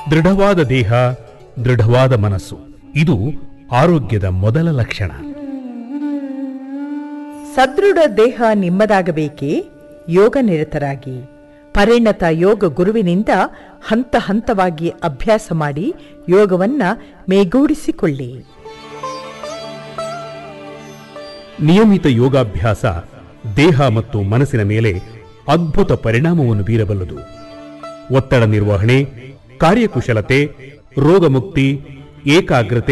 ದೃಢವಾದ ದೇಹ ದೃಢವಾದ ಮನಸ್ಸು ಇದು ಆರೋಗ್ಯದ ಮೊದಲ ಲಕ್ಷಣ ಸದೃಢ ದೇಹ ನಿಮ್ಮದಾಗಬೇಕೇ ಯೋಗ ನಿರತರಾಗಿ ಪರಿಣತ ಯೋಗ ಗುರುವಿನಿಂದ ಹಂತ ಹಂತವಾಗಿ ಅಭ್ಯಾಸ ಮಾಡಿ ಯೋಗವನ್ನ ಮೇಗೂಡಿಸಿಕೊಳ್ಳಿ ನಿಯಮಿತ ಯೋಗಾಭ್ಯಾಸ ದೇಹ ಮತ್ತು ಮನಸ್ಸಿನ ಮೇಲೆ ಅದ್ಭುತ ಪರಿಣಾಮವನ್ನು ಬೀರಬಲ್ಲದು ಒತ್ತಡ ನಿರ್ವಹಣೆ ಕಾರ್ಯಕುಶಲತೆ ರೋಗಮುಕ್ತಿ ಏಕಾಗ್ರತೆ